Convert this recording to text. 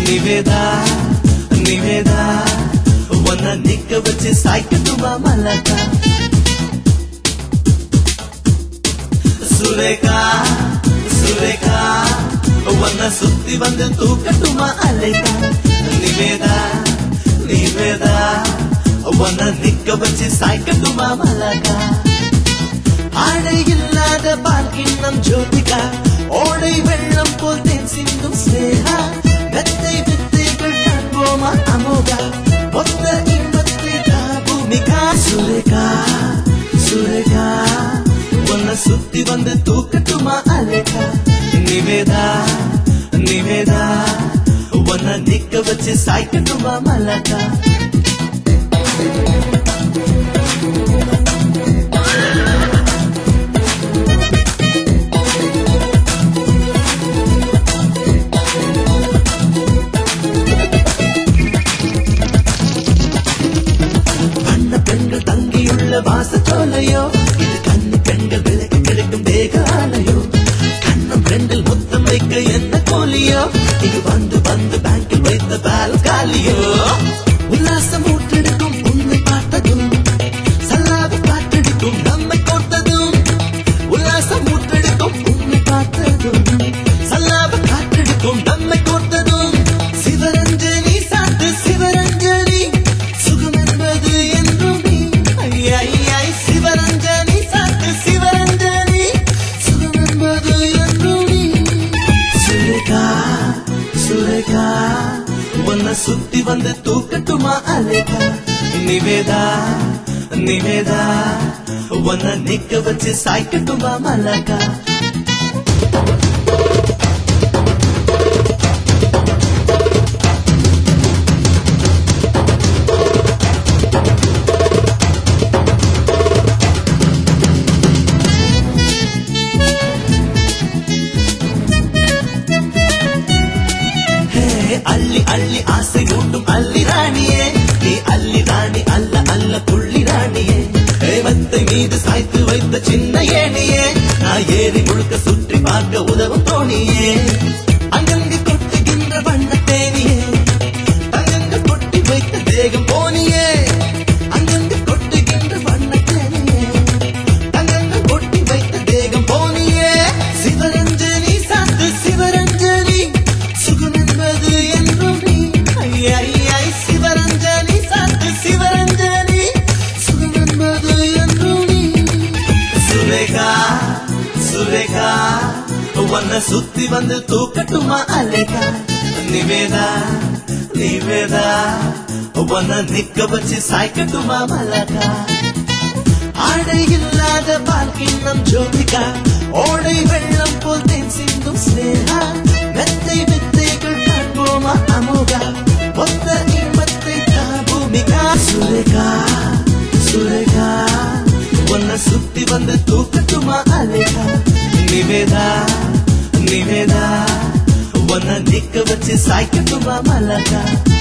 நிவேதா நிவேதா உன்னை நிக்க வச்சு சாய்க்கட்டுமா மலக்கா சுரேகா சுரேகா உன்னை சுத்தி வந்து தூக்கட்டுமா அலைக்கா நிவேதா நிவேதா உன்னை நிக்க வச்சு சாய்க்கட்டுமா மலக்கா ஆடை இல்லாத பார்க்கின்னம் ஜோதிகா ஓடை வெள்ளம் போல் தேன் சிந்தும் ஸ்னேகா மெத்தை வித்தைகள் காண்போமா அமோகா மொத்த இன்பத்தை தா பூமிகா சுரேகா சுரேகா உன்னை சுத்தி வந்து தூக்கட்டுமா அலேகா நிவேதா நிவேதா உன்னை நிக்க வச்சு சாய்க்கட்டுமா மலக்கா வண்ண பெண்கள் தங்கியுள்ள வாசச்சோலையோ இது கண்ணு பெண்கள் விலக்கு கிடைக்கும் தேக ஆலையோ கண்ணம் பெண்கள் முத்தம் வைக்க என்ன கோலியோ இது வந்து வந்து பேங்கில் வைத்த பால் காலியோ உல்லாசம் ஊற்றெடுக்கும் உன்னை பார்த்ததும் சல்லாப காற்றெடுக்கும் நம்மை கோர்த்ததும் உல்லாசம் ஊற்றெடுக்கும் உன்னை பார்த்ததும் சல்லாப காற்றெடுக்கும் நம்மை கோர்த்ததும் சிவரஞ்சனி சாத்து சிவரஞ்சனி சுகம் என்பது என்றும் நீ ஐயாய் சிவரஞ்சனி சாத்து சிவரஞ்சனி சுகம் என்பது என்றும் நீ சுரேகா சுரேகா உன்னை சுத்தி வந்து தூக்கட்டுமா அலேகா நிவேதா நிவேதா உன்னை நிக்க வச்சு சாய்க்கட்டுமா மலக்கா ஹே, அள்ளி அள்ளி ஆசை ஊட்டும் அள்ளி ராணியே நீ அள்ளி ராணி அல்ல அல்ல புள்ளி ராணியே தேவத்தை மீது சாய்த்து வைத்த சின்ன ஏணியே நான் ஏறி முழுக்க சுற்றி பார்க்க உதவும் தோணியே அங்கங்கு கொட்டுகின்ற வண்ண தேனியே அங்கங்கு கொட்டி வைத்த தேகம் போனியே அங்கங்கு கொட்டுகின்ற வண்ண தேனியே அங்கங்கு கொட்டி வைத்த தேகம் போனியே சிவரஞ்சனி சாத்து சிவரஞ்சனி சுகம் என்பது என்றும் நீ ஐயாய் சிவரஞ்சனி சாத்து சிவரஞ்சனி சுகம் என்பது என்றும் நீ சுரேகா சுரேகா உன்னை சுத்தி வந்து தூக்கட்டுமா அலேகா நிவேதா நிவேதா உன்னை நிக்க வச்சு சாய்க்கட்டுமா மலக்கா ஆடை இல்லாத பார்க்கின்னம் ஜோதிகா ஓடை வெள்ளம் போல் தேன் சிந்தும் ஸ்னேகா மெத்தை வித்தைகள் காண்போமா அமோகா மொத்த இன்பத்தை தா பூமிகா சுரேகா சுரேகா உன்னை சுத்தி வந்து தூக்கட்டுமா அலேகா நிவேதா நிவேதா உன்னை நிக்க வச்சு சாய்க்கட்டுமா மலக்கா